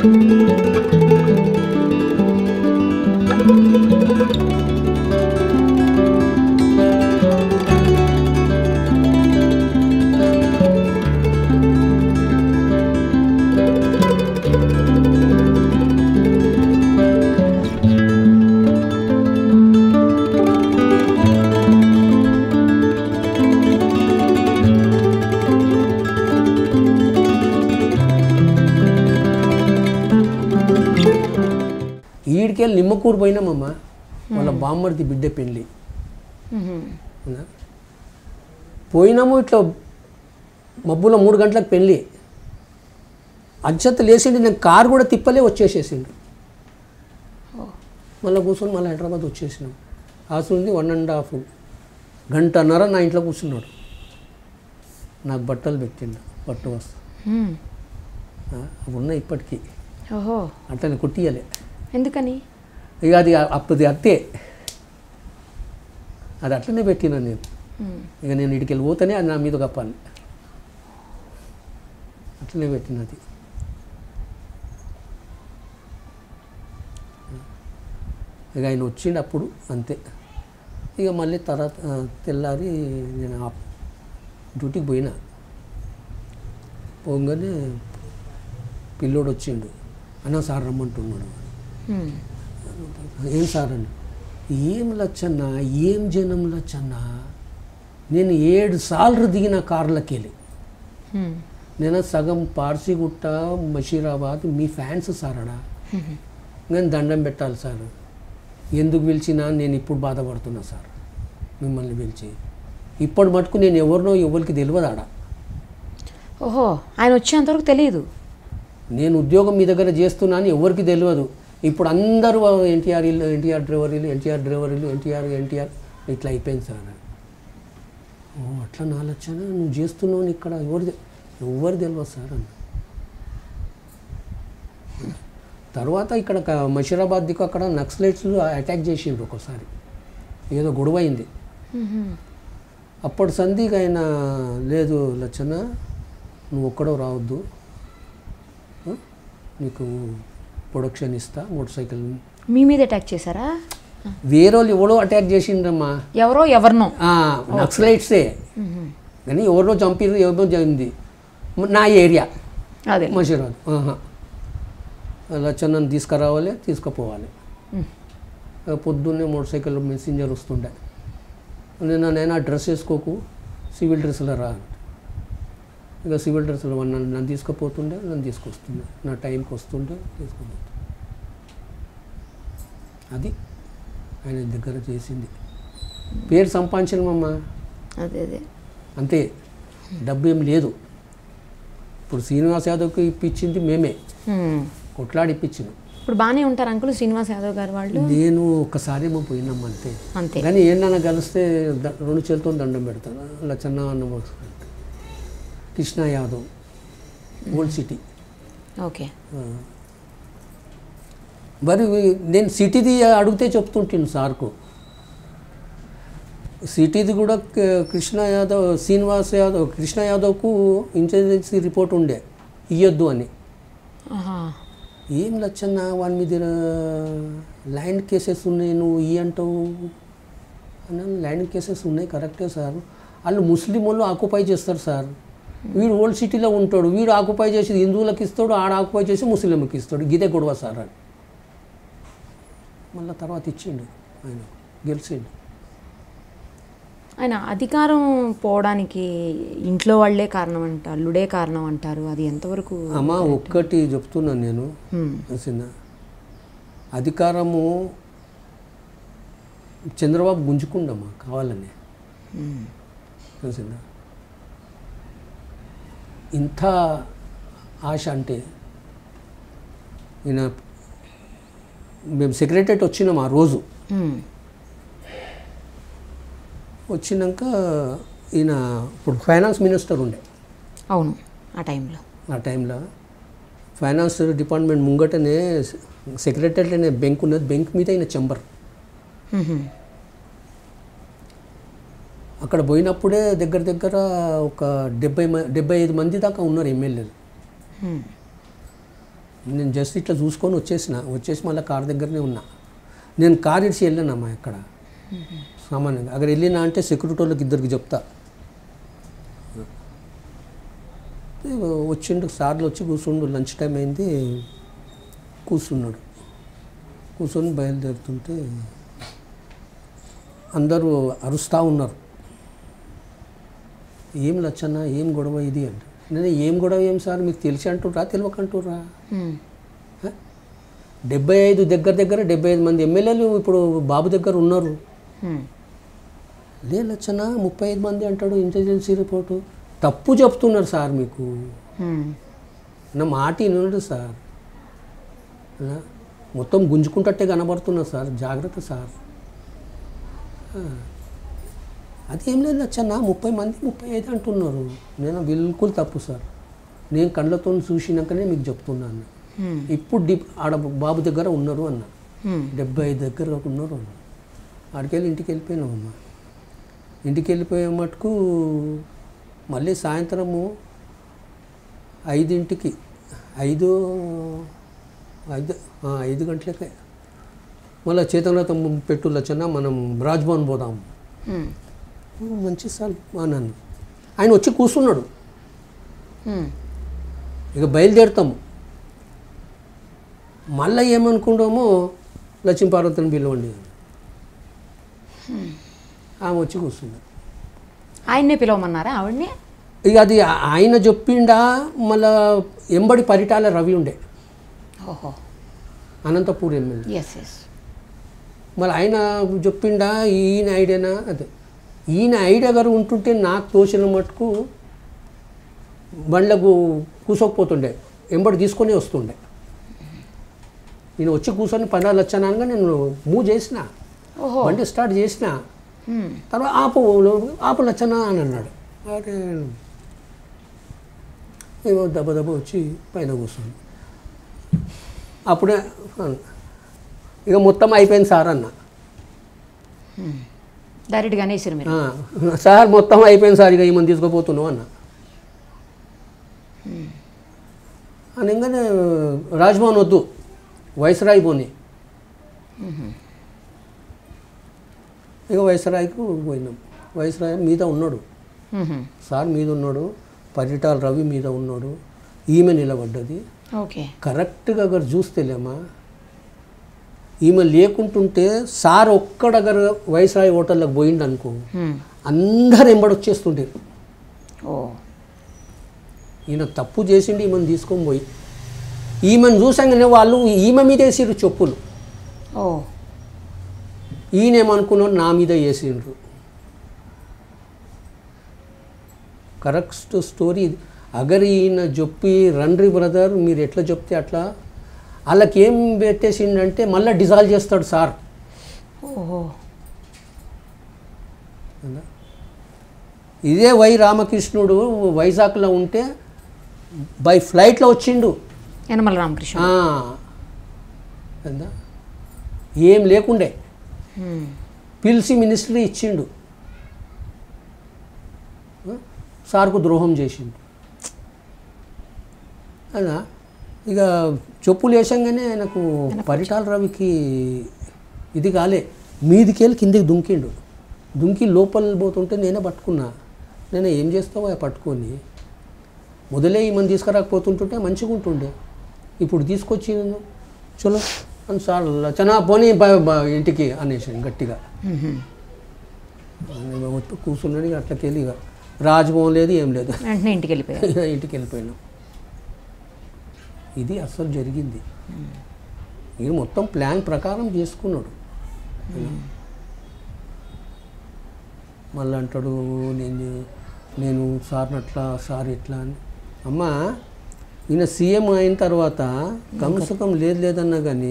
ఈడికెళ్ళి నిమ్మకూరు పోయినామమ్మ వాళ్ళ బామ్మడిది బిడ్డ పెళ్ళి మ్మ్. అవునా? పోయినాము ఇట్లా మబ్బులో మూడు గంటలకు పెళ్ళి అచ్చత లేచిండి నేను కారు కూడా తిప్పలే వచ్చేసేసిండు మళ్ళీ కూర్చొని మళ్ళీ హైదరాబాద్ వచ్చేసినాం హాస్టల్ వన్ అండ్ హాఫ్ గంటన్నర నా ఇంట్లో కూర్చున్నాడు నాకు బట్టలు పెట్టిండు పట్టు వస్తు మ్మ్. అవి ఉన్నాయి ఇప్పటికీ ఓహో అట్లనే కుట్టియలే ఎందుకని ఇక అది అప్పది అట్టే అది అట్లనే పెట్టినా నేను మ్మ్. ఇక నేను ఇడికి వెళ్ళి పోతేనే అది నా మీద కప్పాలి అట్లనే పెట్టినది ఇక ఆయన వచ్చిండు అప్పుడు అంతే ఇక మళ్ళీ తర్వాత ఆ, తెల్లారి నేను ఆ డ్యూటీకి పోయినా పోగానే పిల్లోడు వచ్చిండు అన్న సార్ రమ్మంటున్నాడు మ్మ్. ఏం సార్ అని ఏం లచ్చన్న ఏం జనం లచ్చన్న నేను ఏడు సార్లు దిగిన కార్లకి వెళ్ళి మ్మ్. నేను సగం పార్సిగుట్ట మషీరాబాద్ మీ ఫ్యాన్స్ సారడా నేను దండం పెట్టాలి సార్ ఎందుకు పిలిచినా నేను ఇప్పుడు బాధపడుతున్నా సార్ మిమ్మల్ని పిలిచి ఇప్పటి మటుకు నేను ఎవరినో ఎవరికి తెలియదు ఆడ ఓహో ఆయన వచ్చేంతవరకు తెలియదు నేను ఉద్యోగం మీ దగ్గర చేస్తున్నాను ఎవరికి తెలియదు ఇప్పుడు అందరూ ఎన్టీఆర్ ఇల్లు ఎన్టీఆర్ డ్రైవర్ ఇల్లు ఎన్టీఆర్ డ్రైవర్ ఇల్లు ఎన్టీఆర్ ఎన్టీఆర్ ఇట్లా అయిపోయింది సార్ ఓ అట్లా నాలొచ్చానా నువ్వు చేస్తున్నావు ఇక్కడ ఎవరు తె- ఎవరు తెలియదు సార్ అన్న తర్వాత ఇక్కడ క- మషీరాబాద్ దిక్కు అక్కడ నక్సలైట్స్ అటాక్ చేసిండ్రు ఒకసారి ఏదో గొడవ అయింది మ్మ్. అప్పటి సంధికి ఆయన లేదు లచ్చన్న నువ్వు ఒక్కడో రావద్దు ఆ? నీకు ప్రొడక్షన్ ఇస్తా మోటార్ సైకిల్ మీ మీద అటాక్ చేశారా వేరే వాళ్ళు ఎవడో అటాక్ చేసిండ్రమ్మా ఎవరో ఎవరినో ఆ, నక్సలైట్సే మ్మ్. కానీ ఎవరినో చంపిరు ఎవరినో జరిగింది నా ఏరియా అదే మషీరాబాద్ ఆహా లచ్చన్నని తీసుకురావాలి తీసుకుపోవాలి మ్మ్. ఇక పొద్దున్నే మోటార్ సైకిల్ మెసెంజర్ వస్తుండే నేను నేను ఆ డ్రెస్ వేసుకోకు సివిల్ డ్రెస్లో రా అంటే. ఇక సివిల్ డ్రెస్లో నన్ను నన్ను తీసుకుపోతుండే నన్ను తీసుకొస్తుండే నా టైంకి వస్తుండే తీసుకుపోతుండే అది ఆయన దగ్గర చేసింది పేరు సంపాదించడమమ్మా అదే అదే అంతే డబ్బు ఏం లేదు ఇప్పుడు శ్రీనివాస్ యాదవ్కి ఇప్పించింది మేమే మ్మ్. కొట్లాడి ఇప్పించినాం ఇప్పుడు బాగానే ఉంటారు అంకుల్ శ్రీనివాస్ యాదవ్ గారు వాళ్ళు నేను ఒక్కసారి ఏమో పోయినాం అంతే అంతే కానీ ఏంటన్నా కలిస్తే ద- రెండు చేతులతో దండం పెడతాను లచ్చన్న అన్న మోసుకుంటా. Krishna Yadav old city okay ఆ. మరి నేను సిటీది అడిగితే చెప్తుంటాను సార్కు సిటీది కూడా క- కృష్ణ యాదవ్ శ్రీనివాస్ యాదవ్ కృష్ణ యాదవ్కు ఇంటెలిజెన్స్ రిపోర్ట్ ఉండే ఇయ్యొద్దు అని ఆహా. ఏం లచ్చన్న వాని మీద ల్యాండ్ కేసెస్ ఉన్నాయి నువ్వు ఈ అంటావు అన్నాను ల్యాండ్ కేసెస్ ఉన్నాయి కరెక్టే సార్ వాళ్ళు ముస్లిం వాళ్ళు ఆక్యుపై చేస్తారు సార్ వీడు ఓల్డ్ సిటీలో ఉంటాడు వీడు ఆక్యుపై చేసి హిందువులకు ఇస్తాడు ఆడ ఆక్యుపై చేసి ముస్లింకి ఇస్తాడు గిదే గొడవ సార్ అని మళ్ళీ తర్వాత ఇచ్చిండు ఆయన గెలిచిండు ఆయన అధికారం పోవడానికి ఇంట్లో వాళ్ళే కారణం అంట అల్లుడే కారణం అంటారు అది ఎంతవరకు అమ్మ ఒక్కటి చెప్తున్నాను నేను మ్మ్. తెలిసిందా అధికారము చంద్రబాబు గుంజుకుండమ్మా కావాలని మ్మ్. తెలిసిందా ఇంత ఆశ అంటే ఈయన మేము సెక్రటరేట్ వచ్చినాం ఆ రోజు మ్మ్. వచ్చినాక ఈయన ఇప్పుడు ఫైనాన్స్ మినిస్టర్ ఉండే అవును ఆ టైంలో ఆ టైంలో ఫైనాన్స్ డిపార్ట్మెంట్ ముంగటనే సెక్రటరీలోనే బెంక్ ఉన్నది బెంక్ మీద ఈయన చెంబర్ మ్మ్. అక్కడ పోయినప్పుడే దగ్గర దగ్గర ఒక డెబ్బై మ- డెబ్బై ఐదు మంది దాకా ఉన్నారు ఎమ్మెల్యేలు మ్మ్. నేను జస్ట్ ఇట్లా చూసుకొని వచ్చేసిన వచ్చేసి మళ్ళీ కార్ దగ్గరనే ఉన్నా నేను కార్ ఇడిచి వెళ్ళానమ్మా ఇక్కడ సామాన్యంగా అక్కడ వెళ్ళినా అంటే సెక్యూరిటీ వాళ్ళకి ఇద్దరికి చెప్తా వచ్చిండు సార్లు వచ్చి కూర్చుండు లంచ్ టైం అయింది కూర్చున్నాడు కూర్చొని బయలుదేరుతుంటే అందరూ అరుస్తూ ఉన్నారు ఏం లచ్చన్న ఏం గొడవ ఇది అంటే నేను ఏం గొడవ ఏం సార్ మీకు తెలిసి అంటుర్రా తెలియకంటుర్రా హ్మ్. డెబ్బై ఐదు దగ్గర దగ్గర డెబ్బై ఐదు మంది ఎమ్మెల్యేలు ఇప్పుడు బాబు దగ్గర ఉన్నారు హ్మ్. లే లచ్చన్న ముప్పై ఐదు మంది అంటాడు ఇంటెలిజెన్సీ రిపోర్టు తప్పు చెప్తున్నారు సార్ మీకు హ్మ్. నా మాట వినడు సార్ ఆ, మొత్తం గుంజుకుంటట్టే కనబడుతున్నారు సార్ జాగ్రత్త సార్ ఆ, అదేం లేదు లచ్చన్న ముప్పై మంది ముప్పై ఐదు అంటున్నారు నేను బిల్కుల్ తప్పు సార్ నేను కళ్ళతో చూసినాకనే మీకు చెప్తున్నాను హ్మ్. ఇప్పుడు డిప్ ఆడ బాబు దగ్గర ఉన్నారు అన్న హ్మ్. డెబ్బై ఐదు దగ్గర ఉన్నారు అన్న ఆడికెళ్ళి ఇంటికి వెళ్ళిపోయినాం అమ్మ ఇంటికి వెళ్ళిపోయే మటుకు మళ్ళీ సాయంత్రము ఐదింటికి ఐదు ఐదు ఆ, ఐదు గంటలకే మళ్ళీ చేతనతో పెట్టు లచ్చన్న మనం రాజ్భవన్ పోదాం హ్మ్. మంచి సార్ అన్నాను ఆయన వచ్చి కూర్చున్నాడు హ్మ్. ఇక బయలుదేరుతాము మళ్ళీ ఏమనుకుంటామో లక్ష్మీపార్వతిని పిలవండి ఆమె వచ్చి కూర్చుంది ఆయన్నే పిలవమన్నారా ఆవిడ్ని ఇక అది ఆయన చెప్పిండా మళ్ళా ఎంబడి పరిటాల రవి ఉండే ఓహో అనంతపూర్ ఎమ్మెల్యే ఎస్ ఎస్ మళ్ళీ ఆయన చెప్పిండా ఈయన ఐడియానా అదే ఈయన ఐడియా గారు ఉంటుంటే నాకు తోచిన మటుకు బండ్లకు కూసోకపోతుండే ఎంబడి తీసుకొని వస్తుండే నేను వచ్చి కూర్చొని పదాలు వచ్చానగా నేను మూవ్ చేసిన ఓహో బండి స్టార్ట్ చేసిన హ్మ్. తర్వాత ఆపు ఆపు లచ్చనా అని అన్నాడు అరే ఏమో దెబ్బ దెబ్బ వచ్చి పైన కూర్చుంది అప్పుడే అన్న. ఇక మొత్తం అయిపోయింది సార్ అన్న డైరెక్ట్గా అనేసారు మీరు ఆ, సార్ మొత్తం అయిపోయింది సార్ ఇక ఈమెను తీసుకుపోతున్నావు అన్న అనగానే రాజ్భవన్ వద్దు వైస్రాయ్ పోనీ ఇక వైస్రాయ్కు పోయినాం వైస్రాయ్ మీద ఉన్నాడు మ్మ్. సార్ మీద ఉన్నాడు పరిటాల రవి మీద ఉన్నాడు ఈమె నిలబడ్డది ఓకే కరెక్ట్గా అక్కడ చూస్తేలేమా ఈమె లేకుంటుంటే సార్ ఒక్కడగర వైస్రాయ్ హోటల్లోకి పోయిండు అనుకో మ్మ్. అందరు ఎంబడొచ్చేస్తుండే ఓ ఈయన తప్పు చేసిండు ఈమెను తీసుకొని పోయి ఈమెను చూసంగానే వాళ్ళు ఈమె మీద వేసిర్రు చెప్పులు ఓ ఈయన ఏమనుకున్నాడు నా మీద వేసిండ్రు కరెక్ట్ స్టోరీ ఇది. అగర్ ఈయన చెప్పి రండ్రి బ్రదర్ మీరు ఎట్లా చెప్తే అట్లా వాళ్ళకి ఏం పెట్టేసిండంటే మళ్ళీ డిజాల్వ్ చేస్తాడు సార్ ఓహో ఇదే వై రామకృష్ణుడు వైజాగ్లో ఉంటే బై ఫ్లైట్లో వచ్చిండు యనమల రామకృష్ణ ఆ. ఏందా? ఏం లేకుండే మ్మ్. పిలిచి మినిస్ట్రీ ఇచ్చిండు ఆ? సార్కు ద్రోహం చేసిండు అదా ఇక చెప్పులు వేసంగానే ఆయనకు పరిటాల రవికి ఇది కాలే మీదికెళ్ళి కిందికి దుంకిండు దుంకి లోపల పోతుంటే నేనే పట్టుకున్నా నేను ఏం చేస్తావో పట్టుకొని మొదలే ఈమెను తీసుకురాకపోతుంటుంటే మంచిగా ఉంటుండే ఇప్పుడు తీసుకొచ్చి చలో అని సార్ చనా పోనీ బ- బ- ఇంటికి అనేసి గట్టిగా మ్మ్. నేను వచ్చి కూర్చున్నాడు ఇక అట్లకెళ్ళి ఇక రాజభవన్ లేదు ఏం లేదు వెంటనే ఇంటికి వెళ్ళిపోయారు ఇంటికి వెళ్ళిపోయినాం ఇది అసలు జరిగింది ఇది మొత్తం ప్లాన్ ప్రకారం చేసుకున్నాడు మళ్ళీ అంటాడు నేను నేను సార్ని అట్లా సార్ ఇట్లా అని అమ్మా ఈయన సీఎం అయిన తర్వాత కమసకం లేదు లేదన్నా కానీ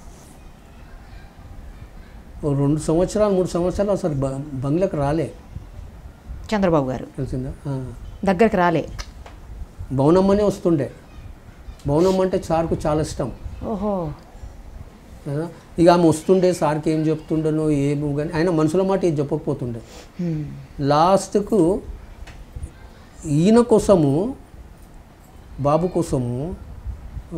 ఓ రెండు సంవత్సరాలు మూడు సంవత్సరాలు అసలు బ- బంగ్లాకి రాలే చంద్రబాబు గారు తెలిసిందా ఆ. దగ్గరికి రాలే బౌనమ్మనే వస్తుండే బౌనమ్మ అంటే సార్కు చాలా ఇష్టం ఓహో కదా ఇక ఆమె వస్తుండే సార్కి ఏం చెప్తుండనో ఏమో కానీ ఆయన మనసులో మాట ఏం చెప్పకపోతుండే మ్మ్. లాస్ట్కు ఈయన కోసము బాబు కోసము ఆ,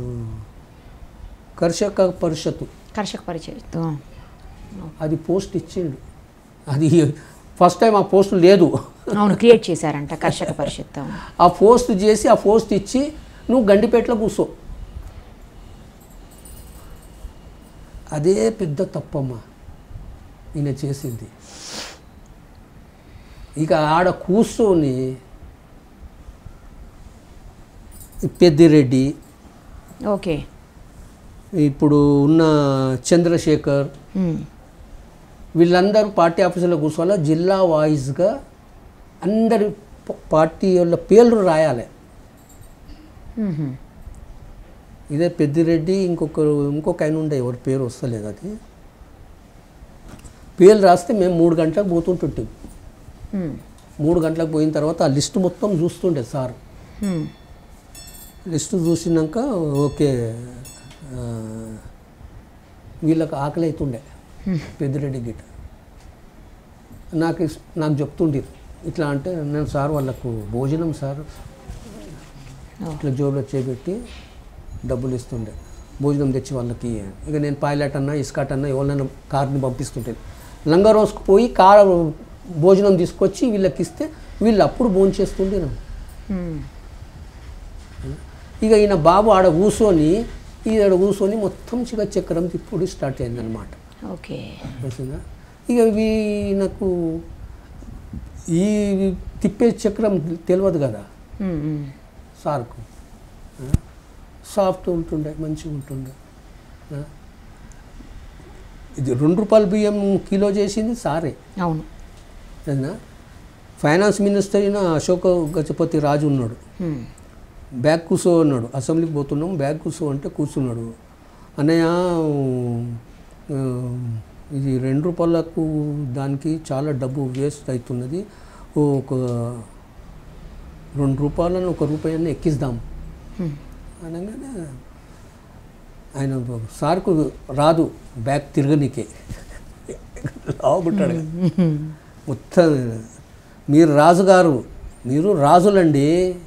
కర్షక పరిషత్తు కర్షక పరిచయతో అది పోస్ట్ ఇచ్చిండు అది ఫస్ట్ టైం ఆ పోస్ట్ లేదు అవును క్రియేట్ చేశారంట కర్షక పరిషత్ అవును. ఆ పోస్ట్ చేసి ఆ పోస్ట్ ఇచ్చి నువ్వు గండిపేటలో కూర్చో అదే పెద్ద తప్పమ్మా ఈయన చేసింది ఇక ఆడ కూర్చొని పెద్దిరెడ్డి ఓకే ఇప్పుడు ఉన్న చంద్రశేఖర్ ఉమ్. వీళ్ళందరూ పార్టీ ఆఫీసులో కూర్చోవాలి జిల్లా వాయిస్గా అందరి ప- పార్టీ వాళ్ళ పేర్లు రాయాలి మ్హూ. ఇదే పెద్దిరెడ్డి ఇంకొకరు ఇంకొక ఆయన ఉండే ఎవరి పేరు వస్తలేదు అది పేర్లు రాస్తే మేము మూడు గంటలకు పోతుంటుంటాం ఉమ్. మూడు గంటలకు పోయిన తర్వాత ఆ లిస్ట్ మొత్తం చూస్తుండే సార్ ఉమ్. లిస్ట్ చూసినాక ఓకే ఆ, వీళ్ళకి ఆకలి అవుతుండే పెద్దిరెడ్డి గిట్ట నాకు ఇస్- నాకు చెప్తుండే ఇట్లా అంటే నేను సార్ వాళ్ళకు భోజనం సార్ ఇట్లా జోబులో చేపెట్టి డబ్బులు ఇస్తుండే భోజనం తెచ్చి వాళ్ళకి ఇక నేను పైలట్ అన్నా ఇస్కాట్ అన్నా ఎవరినైనా కార్ని పంపిస్తుంటే లంగరోస్కు పోయి కార్ భోజనం తీసుకొచ్చి వీళ్ళకి ఇస్తే వీళ్ళు అప్పుడు భోజనం చేస్తుండే నాకు ఉమ్. ఇక ఈయన బాబు ఆడ కూర్చొని ఈ ఆడ కూర్చొని మొత్తం చిక చక్రం తిప్పుడు స్టార్ట్ అయిందనమాట ఓకే తెలిసిందా ఇక ఈయనకు ఈ తిప్పే చక్రం తెలియదు కదా ఉమ్. ఉమ్. సార్కు ఆ? సాఫ్ట్ ఉంటుండే మంచిగా ఉంటుండే ఆ? ఇది రెండు రూపాయల బియ్యం కిలో చేసింది సారే అవును అవునా ఫైనాన్స్ మినిస్టర్ అయిన అశోక్ గజపతి రాజు ఉన్నాడు ఉమ్. బ్యాగ్ కూర్చో అన్నాడు అసెంబ్లీకి పోతున్నాం బ్యాగ్ కూర్చో అంటే కూర్చున్నాడు అన్నయ్య ఆ, ఇది రెండు రూపాయలకు దానికి చాలా డబ్బు వేస్ట్ అవుతున్నది ఓ ఒక రెండు రూపాయలను ఒక రూపాయన్ని ఎక్కిస్తాం ఉమ్. అనగానే ఆయన సార్కు రాదు బ్యాగ్ తిరగనీకే లాగుంటాడు ఉమ్. మొత్తం మీరు రాజుగారు మీరు రాజులండి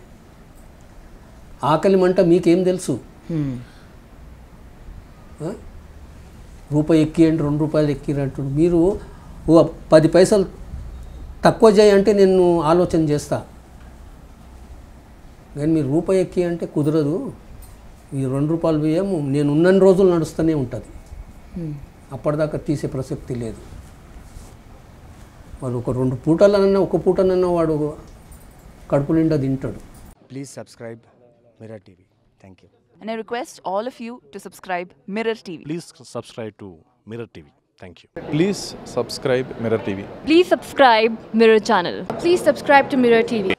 ఆకలి మంట మీకేం తెలుసు ఉమ్. ఆ? రూపాయి ఎక్కియండి రెండు రూపాయలు ఎక్కిరంటు మీరు ఓ పది పైసలు తక్కువ చేయంటే నేను ఆలోచన చేస్తా కానీ మీరు రూపాయి ఎక్కి అంటే కుదరదు ఈ రెండు రూపాయలు బియ్యం నేను ఉన్నన్ని రోజులు నడుస్తూనే ఉంటుంది ఉమ్. అప్పటిదాకా తీసే ప్రసక్తి లేదు వాడు ఒక రెండు పూటలనన్నా ఒక పూటనన్నా వాడు కడుపు నిండా తింటాడు Please subscribe Mirror TV. Thank you. And I request all of you to subscribe Mirror TV. Please subscribe to Mirror TV. Thank you. Please subscribe Mirror TV. Please subscribe Mirror channel. Please subscribe to Mirror TV.